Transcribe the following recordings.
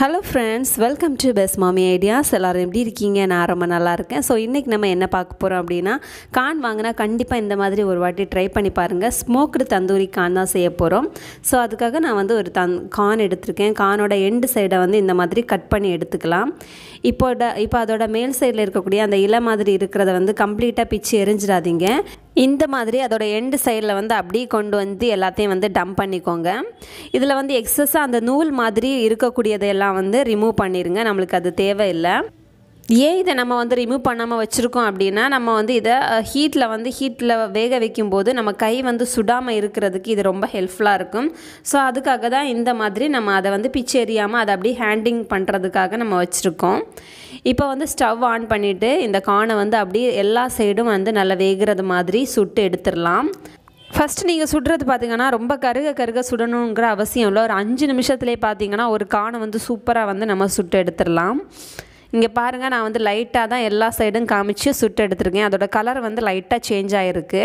hello friends welcome to best Mami ideas எல்லோரும் எப்படி இருக்கீங்க நான் ரொம்ப நல்லா இருக்கேன் ஸோ இன்றைக்கி நம்ம என்ன பார்க்க போகிறோம் அப்படின்னா கான் வாங்கினா கண்டிப்பாக இந்த மாதிரி ஒரு வாட்டி ட்ரை பண்ணி பாருங்கள் ஸ்மோக்டு தந்தூரி கான் தான் செய்ய போகிறோம் ஸோ அதுக்காக நான் வந்து ஒரு தன் கான் எடுத்திருக்கேன் கானோட எண்டு சைடை வந்து இந்த மாதிரி கட் பண்ணி எடுத்துக்கலாம் இப்போட இப்போ அதோட மேல் சைடில் இருக்கக்கூடிய அந்த இலை மாதிரி இருக்கிறத வந்து கம்ப்ளீட்டாக பிச்சு எரிஞ்சிடாதீங்க இந்த மாதிரி அதோட எண்டு சைடில் வந்து அப்படியே கொண்டு வந்து எல்லாத்தையும் வந்து டம்ப் பண்ணிக்கோங்க இதில் வந்து எக்ஸஸாக அந்த நூல் மாதிரி இருக்கக்கூடியதையெல்லாம் வந்து ரிமூவ் பண்ணிடுங்க நம்மளுக்கு அது தேவையில்லை ஏன் இதை நம்ம வந்து ரிமூவ் பண்ணாமல் வச்சுருக்கோம் அப்படின்னா நம்ம வந்து இதை ஹீட்டில் வந்து ஹீட்டில் வேக வைக்கும்போது நம்ம கை வந்து சுடாமல் இருக்கிறதுக்கு இது ரொம்ப ஹெல்ப்ஃபுல்லாக இருக்கும் ஸோ அதுக்காக தான் இந்த மாதிரி நம்ம அதை வந்து பிச்சு எறியாமல் அதை அப்படியே ஹேண்டிங் பண்ணுறதுக்காக நம்ம வச்சுருக்கோம் இப்போ வந்து ஸ்டவ் ஆன் பண்ணிவிட்டு இந்த கானை வந்து அப்படியே எல்லா சைடும் வந்து நல்லா வேகிறது மாதிரி சுட்டு எடுத்துடலாம் ஃபஸ்ட்டு நீங்கள் சுடுறது பார்த்தீங்கன்னா ரொம்ப கருக கருக சுடணுங்கிற அவசியம் இல்லை ஒரு அஞ்சு நிமிஷத்துலேயே பார்த்தீங்கன்னா ஒரு கானை வந்து சூப்பராக வந்து நம்ம சுட்டு எடுத்துடலாம் இங்கே பாருங்கள் நான் வந்து லைட்டாக தான் எல்லா சைடும் காமிச்சு சுட்டு எடுத்துருக்கேன் அதோட கலர் வந்து லைட்டாக சேஞ்ச் ஆகிருக்கு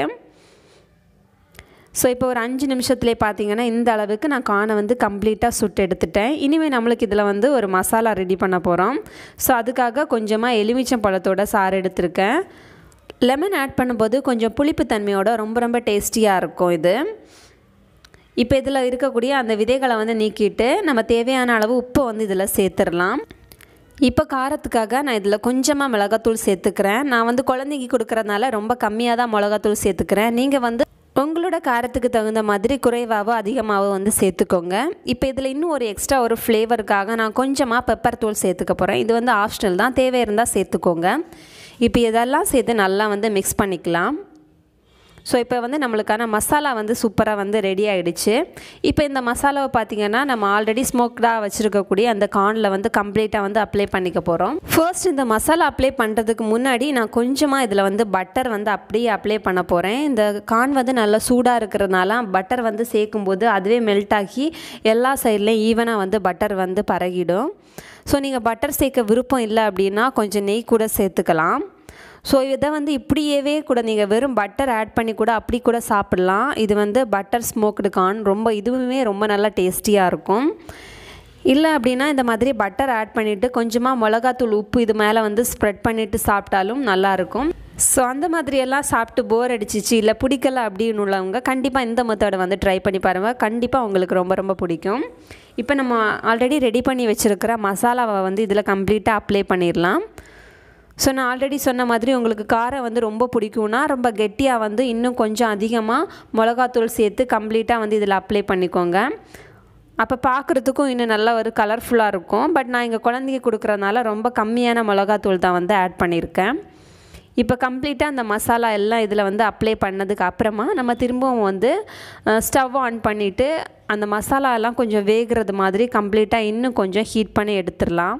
ஸோ இப்போ ஒரு அஞ்சு நிமிஷத்துலேயே பார்த்தீங்கன்னா இந்த அளவுக்கு நான் கானை வந்து கம்ப்ளீட்டாக சுட்டு எடுத்துட்டேன் இனிமேல் நம்மளுக்கு இதில் வந்து ஒரு மசாலா ரெடி பண்ண போகிறோம் ஸோ அதுக்காக கொஞ்சமாக எலுமிச்சம் பழத்தோட சாறு எடுத்திருக்கேன் லெமன் ஆட் பண்ணும்போது கொஞ்சம் புளிப்பு தன்மையோட ரொம்ப ரொம்ப டேஸ்டியாக இருக்கும் இது இப்போ இதில் இருக்கக்கூடிய அந்த விதைகளை வந்து நீக்கிட்டு நம்ம தேவையான அளவு உப்பை வந்து இதில் சேர்த்துடலாம் இப்போ காரத்துக்காக நான் இதில் கொஞ்சமாக மிளகாத்தூள் சேர்த்துக்கிறேன் நான் வந்து குழந்தைக்கு கொடுக்குறதுனால ரொம்ப கம்மியாக தான் மிளகாத்தூள் சேர்த்துக்கிறேன் நீங்கள் வந்து உங்களோட காரத்துக்கு தகுந்த மாதிரி குறைவாகவோ அதிகமாகவோ வந்து சேர்த்துக்கோங்க இப்போ இதில் இன்னும் ஒரு எக்ஸ்ட்ரா ஒரு ஃப்ளேவருக்காக நான் கொஞ்சமாக பெப்பர் தூள் சேர்த்துக்க போகிறேன் இது வந்து ஆப்ஷனல் தான் தேவை இருந்தால் சேர்த்துக்கோங்க இப்போ இதெல்லாம் சேர்த்து நல்லா வந்து மிக்ஸ் பண்ணிக்கலாம் ஸோ இப்போ வந்து நம்மளுக்கான மசாலா வந்து சூப்பராக வந்து ரெடி ஆகிடுச்சு இப்போ இந்த மசாலாவை பார்த்திங்கன்னா நம்ம ஆல்ரெடி ஸ்மோக்டாக வச்சுருக்கக்கூடிய அந்த கார்னில் வந்து கம்ப்ளீட்டாக வந்து அப்ளை பண்ணிக்க போகிறோம் ஃபர்ஸ்ட் இந்த மசாலா அப்ளை பண்ணுறதுக்கு முன்னாடி நான் கொஞ்சமாக இதில் வந்து பட்டர் வந்து அப்படியே அப்ளை பண்ண போகிறேன் இந்த கார்ன் வந்து நல்லா சூடாக இருக்கிறதுனால பட்டர் வந்து சேர்க்கும்போது அதுவே மெல்ட் ஆகி எல்லா சைட்லேயும் ஈவனாக வந்து பட்டர் வந்து பரகிடும் ஸோ நீங்கள் பட்டர் சேர்க்க விருப்பம் இல்லை அப்படின்னா கொஞ்சம் நெய் கூட சேர்த்துக்கலாம் ஸோ இதை வந்து இப்படியவே கூட நீங்கள் வெறும் பட்டர் ஆட் பண்ணி கூட அப்படி கூட சாப்பிட்லாம் இது வந்து பட்டர் ஸ்மோக்டு கார்ன் ரொம்ப இதுவுமே ரொம்ப நல்லா டேஸ்டியாக இருக்கும் இல்லை அப்படின்னா இந்த மாதிரி பட்டர் ஆட் பண்ணிவிட்டு கொஞ்சமாக மிளகாத்தூள் உப்பு இது மேலே வந்து ஸ்ப்ரெட் பண்ணிவிட்டு சாப்பிட்டாலும் நல்லாயிருக்கும் ஸோ அந்த மாதிரியெல்லாம் சாப்பிட்டு போர் அடிச்சிச்சு இல்லை பிடிக்கல அப்படின்னு உள்ளவங்க கண்டிப்பாக இந்த மெத்தடை வந்து ட்ரை பண்ணி பாருங்கள் கண்டிப்பாக உங்களுக்கு ரொம்ப ரொம்ப பிடிக்கும் இப்போ நம்ம ஆல்ரெடி ரெடி பண்ணி வச்சுருக்கிற மசாலாவை வந்து இதில் கம்ப்ளீட்டாக அப்ளை பண்ணிடலாம் ஸோ நான் ஆல்ரெடி சொன்ன மாதிரி உங்களுக்கு காரம் வந்து ரொம்ப பிடிக்கும்னா ரொம்ப கெட்டியாக வந்து இன்னும் கொஞ்சம் அதிகமாக மிளகாத்தூள் சேர்த்து கம்ப்ளீட்டாக வந்து இதில் அப்ளை பண்ணிக்கோங்க அப்போ பார்க்குறதுக்கும் இன்னும் நல்லா ஒரு கலர்ஃபுல்லாக இருக்கும் பட் நான் எங்கள் குழந்தைக்கு கொடுக்குறதுனால ரொம்ப கம்மியான மிளகாத்தூள் தான் வந்து ஆட் பண்ணியிருக்கேன் இப்போ கம்ப்ளீட்டாக அந்த மசாலா எல்லாம் இதில் வந்து அப்ளை பண்ணதுக்கு அப்புறமா நம்ம திரும்பவும் வந்து ஸ்டவ் ஆன் பண்ணிவிட்டு அந்த மசாலா எல்லாம் கொஞ்சம் வேகிறது மாதிரி கம்ப்ளீட்டாக இன்னும் கொஞ்சம் ஹீட் பண்ணி எடுத்துடலாம்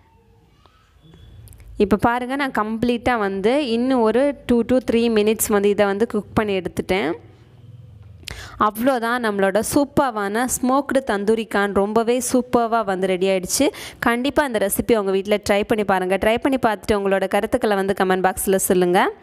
இப்போ பாருங்கள் நான் கம்ப்ளீட்டாக வந்து இன்னும் ஒரு டூ டூ த்ரீ மினிட்ஸ் வந்து இதை வந்து குக் பண்ணி எடுத்துட்டேன் அவ்வளோதான் நம்மளோட சூப்பரான ஸ்மோக்டு தந்தூரி கான் ரொம்பவே சூப்பராக வந்து ரெடி ஆகிடுச்சு கண்டிப்பாக அந்த ரெசிபி உங்கள் வீட்டில் ட்ரை பண்ணி பாருங்கள் ட்ரை பண்ணி பார்த்துட்டு உங்களோட கருத்துக்களை வந்து கமெண்ட் பாக்ஸில் சொல்லுங்கள்